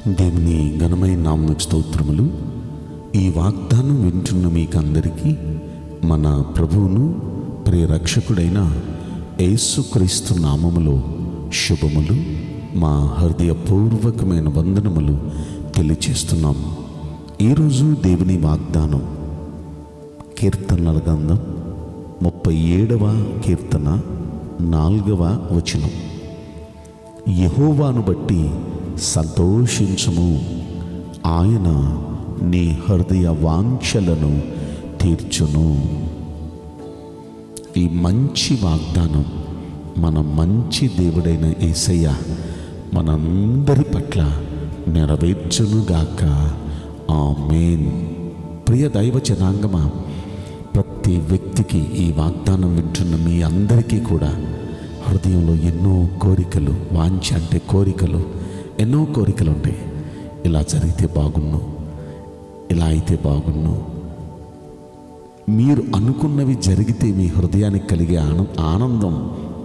దేవుని ఘనమైన నామకు స్తోత్రములు ఈ వాగ్దానం వింటున్న మీకందరికీ మన ప్రభువును ప్రియరక్షకుడైన యేసుక్రీస్తు నామములో శుభములు మా హృదయపూర్వకమైన వందనములు తెలియచేస్తున్నాం ఈరోజు దేవుని వాగ్దానం కీర్తనల గ్రంథం ముప్పై ఏడవ కీర్తన నాలుగవ వచనం యహోవాను బట్టి సంతోషించము ఆయన నీ హృదయ వాంఛలను తీర్చును ఈ మంచి వాగ్దానం మన మంచి దేవుడైన యేసయ్య మనందరి పట్ల నెరవేర్చునుగాక ఆమేన్ ప్రియ దైవ జనాంగమా ప్రతి వ్యక్తికి ఈ వాగ్దానం వింటున్న మీ అందరికీ కూడా హృదయంలో ఎన్నో కోరికలు వాంఛ అంటే కోరికలు ఎన్నో కోరికలు ఉంటాయి ఇలా జరిగితే బాగున్ను ఇలా అయితే బాగున్ను మీరు అనుకున్నవి జరిగితే మీ హృదయానికి కలిగే ఆన ఆనందం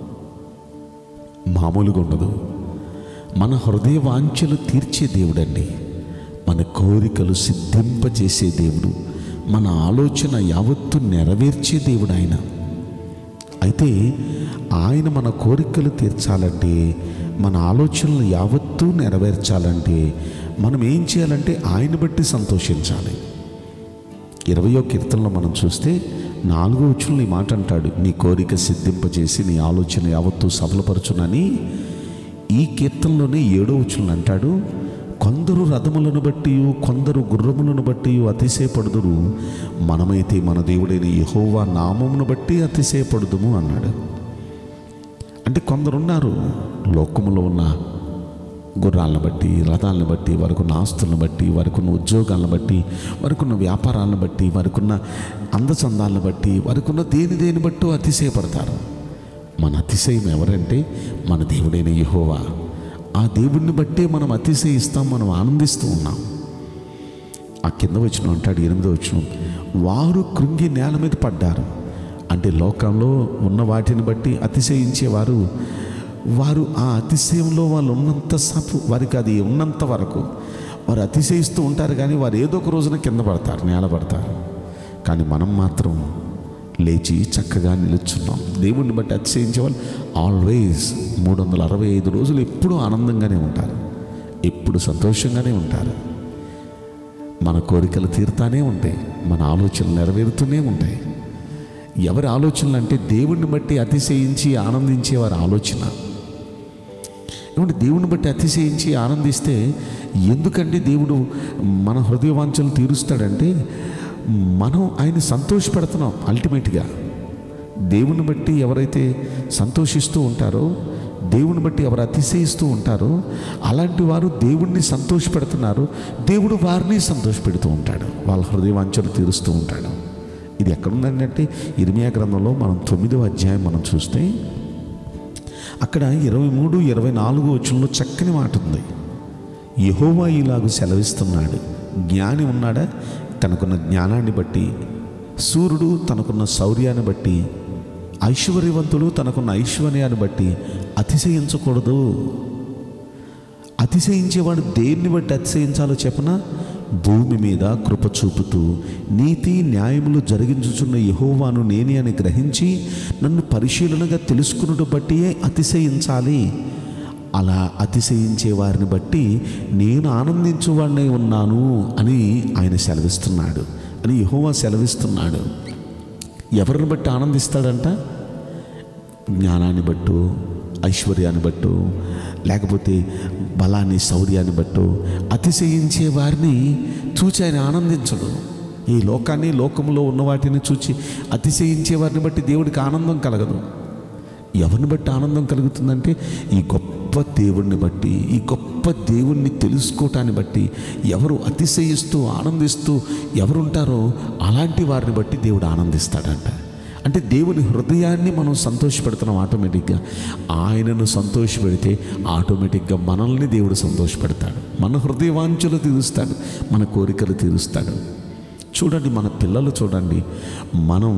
మామూలుగా ఉండదు మన హృదయ వాంఛలు తీర్చే దేవుడండి మన కోరికలు సిద్ధింపజేసే దేవుడు మన ఆలోచన యావత్తు నెరవేర్చే దేవుడు ఆయన అయితే ఆయన మన కోరికలు తీర్చాలంటే మన ఆలోచనలు యావత్తూ నెరవేర్చాలంటే మనం ఏం చేయాలంటే ఆయన బట్టి సంతోషించాలి ఇరవయో కీర్తనలో మనం చూస్తే నాలుగో వచ్చులు ఈ మాట అంటాడు నీ కోరిక సిద్ధింపజేసి నీ ఆలోచన యావత్తూ సఫలపరచునని ఈ కీర్తనలోనే ఏడో వచ్చులను అంటాడు కొందరు రథములను బట్టి కొందరు గుర్రములను బట్టి అతిశయపడుదురు మనమైతే మన దేవుడైన యహోవా నామమును బట్టి అతిశయపడుదుము అన్నాడు అంటే కొందరున్నారు లోకములో ఉన్న గుర్రాలను బట్టి రథాలను బట్టి వారికున్న ఆస్తులను బట్టి వారికున్న ఉద్యోగాలను బట్టి వారికున్న వ్యాపారాలను బట్టి వారికున్న అందచందాలను బట్టి వారికున్న దేని దేని బట్టి అతిశయపడతారు మన అతిశయం ఎవరంటే మన దేవుడైన యహోవా ఆ దేవుడిని బట్టే మనం అతిశయిస్తాం మనం ఆనందిస్తూ ఉన్నాం ఆ కింద వచ్చిన అంటాడు ఎనిమిదో వచ్చిన వారు కృంగి నేల మీద పడ్డారు అంటే లోకంలో ఉన్న వాటిని బట్టి అతిశయించేవారు వారు ఆ అతిశయంలో వాళ్ళు ఉన్నంత సపు వారికి అది ఉన్నంత వరకు వారు అతిశయిస్తూ ఉంటారు కానీ వారు ఏదో ఒక రోజున కింద పడతారు నేల పడతారు కానీ మనం మాత్రం లేచి చక్కగా నిలుచున్నాం దేవుణ్ణి బట్టి అతిశయించే వాళ్ళు ఆల్వేస్ మూడు వందల అరవై ఐదు రోజులు ఎప్పుడూ ఆనందంగానే ఉంటారు ఎప్పుడు సంతోషంగానే ఉంటారు మన కోరికలు తీరుతానే ఉంటాయి మన ఆలోచనలు నెరవేరుతూనే ఉంటాయి ఎవరి ఆలోచనలు అంటే దేవుణ్ణి బట్టి అతిశయించి ఆనందించే వారి ఆలోచన ఏమంటే దేవుని బట్టి అతిశయించి ఆనందిస్తే ఎందుకంటే దేవుడు మన హృదయవాంఛలు తీరుస్తాడంటే మనం ఆయన సంతోషపెడుతున్నాం అల్టిమేట్గా దేవుని బట్టి ఎవరైతే సంతోషిస్తూ ఉంటారో దేవుని బట్టి ఎవరు అతిశయిస్తూ ఉంటారో అలాంటి వారు దేవుణ్ణి సంతోషపెడుతున్నారు దేవుడు వారిని సంతోషపెడుతూ ఉంటాడు వాళ్ళ హృదయవాంఛలు తీరుస్తూ ఉంటాడు ఇది ఎక్కడుందంటే ఇర్మియా గ్రంథంలో మనం తొమ్మిదవ అధ్యాయం మనం చూస్తే అక్కడ ఇరవై మూడు ఇరవై నాలుగు వచ్చంలో చక్కని మాట ఉంది యహోవా ఇలాగూ సెలవిస్తున్నాడు జ్ఞాని ఉన్నాడా తనకున్న జ్ఞానాన్ని బట్టి సూర్యుడు తనకున్న శౌర్యాన్ని బట్టి ఐశ్వర్యవంతులు తనకున్న ఐశ్వర్యాన్ని బట్టి అతిశయించకూడదు అతిశయించేవాడు దేన్ని బట్టి అతిశయించాలో చెప్పన భూమి మీద కృప చూపుతూ నీతి న్యాయములు జరిగించుచున్న యహోవాను నేనే అని గ్రహించి నన్ను పరిశీలనగా తెలుసుకున్నట్టు బట్టియే అతిశయించాలి అలా అతిశయించే వారిని బట్టి నేను ఆనందించువాడినై ఉన్నాను అని ఆయన సెలవిస్తున్నాడు అని యహోవా సెలవిస్తున్నాడు ఎవరిని బట్టి ఆనందిస్తాడంట జ్ఞానాన్ని బట్టు ఐశ్వర్యాన్ని బట్టు లేకపోతే బలాన్ని శౌర్యాన్ని బట్టు అతిశయించే వారిని చూచి ఆయన ఆనందించడు ఈ లోకాన్ని లోకంలో ఉన్న వాటిని చూచి అతిశయించే వారిని బట్టి దేవుడికి ఆనందం కలగదు ఎవరిని బట్టి ఆనందం కలుగుతుందంటే ఈ గొప్ప దేవుణ్ణి బట్టి ఈ గొప్ప దేవుణ్ణి తెలుసుకోవటాన్ని బట్టి ఎవరు అతిశయిస్తూ ఆనందిస్తూ ఎవరుంటారో అలాంటి వారిని బట్టి దేవుడు ఆనందిస్తాడంట అంటే దేవుని హృదయాన్ని మనం సంతోషపెడుతున్నాం ఆటోమేటిక్గా ఆయనను సంతోషపెడితే ఆటోమేటిక్గా మనల్ని దేవుడు సంతోషపెడతాడు మన హృదయవాంఛలు తీరుస్తాడు మన కోరికలు తీరుస్తాడు చూడండి మన పిల్లలు చూడండి మనం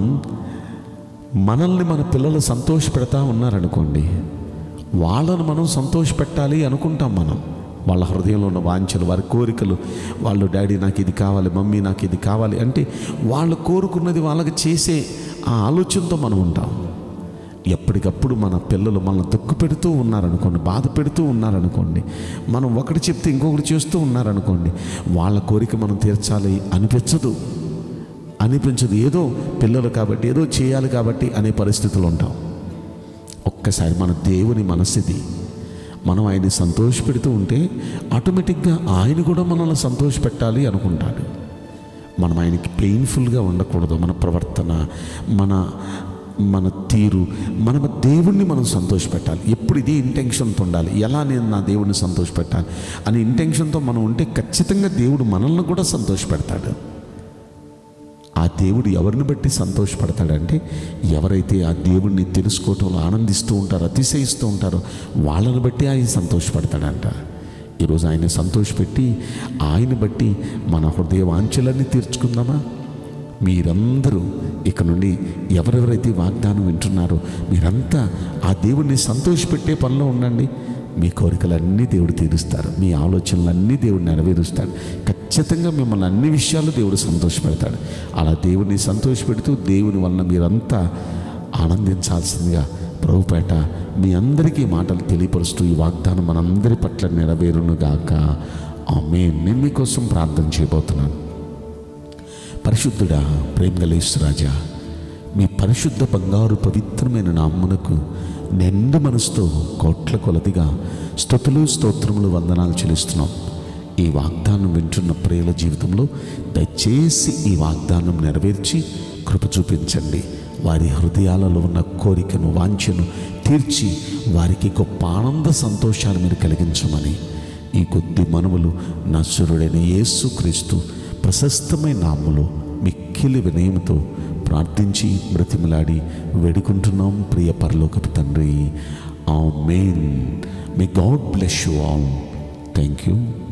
మనల్ని మన పిల్లలు సంతోషపెడతా ఉన్నారనుకోండి వాళ్ళను మనం సంతోషపెట్టాలి అనుకుంటాం మనం వాళ్ళ హృదయంలో ఉన్న వాంఛలు వారి కోరికలు వాళ్ళు డాడీ నాకు ఇది కావాలి మమ్మీ నాకు ఇది కావాలి అంటే వాళ్ళు కోరుకున్నది వాళ్ళకి చేసే ఆ ఆలోచనతో మనం ఉంటాం ఎప్పటికప్పుడు మన పిల్లలు మనల్ని దుక్కు పెడుతూ ఉన్నారనుకోండి బాధ పెడుతూ ఉన్నారనుకోండి మనం ఒకటి చెప్తే ఇంకొకటి చేస్తూ ఉన్నారనుకోండి వాళ్ళ కోరిక మనం తీర్చాలి అనిపించదు అనిపించదు ఏదో పిల్లలు కాబట్టి ఏదో చేయాలి కాబట్టి అనే పరిస్థితులు ఉంటాం ఒక్కసారి మన దేవుని మనస్థితి మనం ఆయన్ని సంతోషపెడుతూ ఉంటే ఆటోమేటిక్గా ఆయన కూడా మనల్ని సంతోషపెట్టాలి అనుకుంటాడు మనం ఆయనకి పెయిన్ఫుల్గా ఉండకూడదు మన ప్రవర్తన మన మన తీరు మన దేవుణ్ణి మనం సంతోషపెట్టాలి ఎప్పుడు ఇదే ఇంటెన్షన్తో ఉండాలి ఎలా నేను నా దేవుడిని సంతోషపెట్టాలి అనే ఇంటెన్షన్తో మనం ఉంటే ఖచ్చితంగా దేవుడు మనల్ని కూడా సంతోషపెడతాడు ఆ దేవుడు ఎవరిని బట్టి సంతోషపడతాడంటే ఎవరైతే ఆ దేవుడిని తెలుసుకోవటంలో ఆనందిస్తూ ఉంటారో అతిశయిస్తూ ఉంటారో వాళ్ళని బట్టి ఆయన సంతోషపడతాడంట ఈరోజు ఆయన సంతోషపెట్టి ఆయన బట్టి మన హృదయ వాంఛలన్నీ తీర్చుకుందామా మీరందరూ ఇక నుండి ఎవరెవరైతే వాగ్దానం వింటున్నారో మీరంతా ఆ దేవుడిని సంతోషపెట్టే పనిలో ఉండండి మీ కోరికలన్నీ దేవుడు తీరుస్తారు మీ ఆలోచనలన్నీ దేవుడు నెరవేరుస్తాడు ఖచ్చితంగా మిమ్మల్ని అన్ని విషయాలు దేవుడు సంతోషపెడతాడు అలా దేవుడిని సంతోషపెడుతూ దేవుని వలన మీరంతా ఆనందించాల్సిందిగా ప్రభుపేట మీ అందరికీ మాటలు తెలియపరుస్తూ ఈ వాగ్దానం మనందరి పట్ల నెరవేరునుగాక ఆమె నేను మీకోసం ప్రార్థన చేయబోతున్నాను పరిశుద్ధుడా ప్రేమగలేశ్వరాజా మీ పరిశుద్ధ బంగారు పవిత్రమైన నామ్మునకు నిండు మనసుతో కోట్ల కొలదిగా స్థుతులు స్తోత్రములు వందనాలు చెల్లిస్తున్నాం ఈ వాగ్దానం వింటున్న ప్రియుల జీవితంలో దయచేసి ఈ వాగ్దానం నెరవేర్చి కృప చూపించండి వారి హృదయాలలో ఉన్న కోరికను వాంఛను తీర్చి వారికి గొప్ప ఆనంద సంతోషాలు మీరు కలిగించమని ఈ కొద్ది మనవులు నశ్వరుడైన యేసుక్రీస్తు ప్రశస్తమైన నామములో మిక్కిలి వినయముతో ప్రార్థించి బ్రతిమలాడి వేడుకుంటున్నాం ప్రియ పరలోకపు తండ్రి amen may God bless you all thank you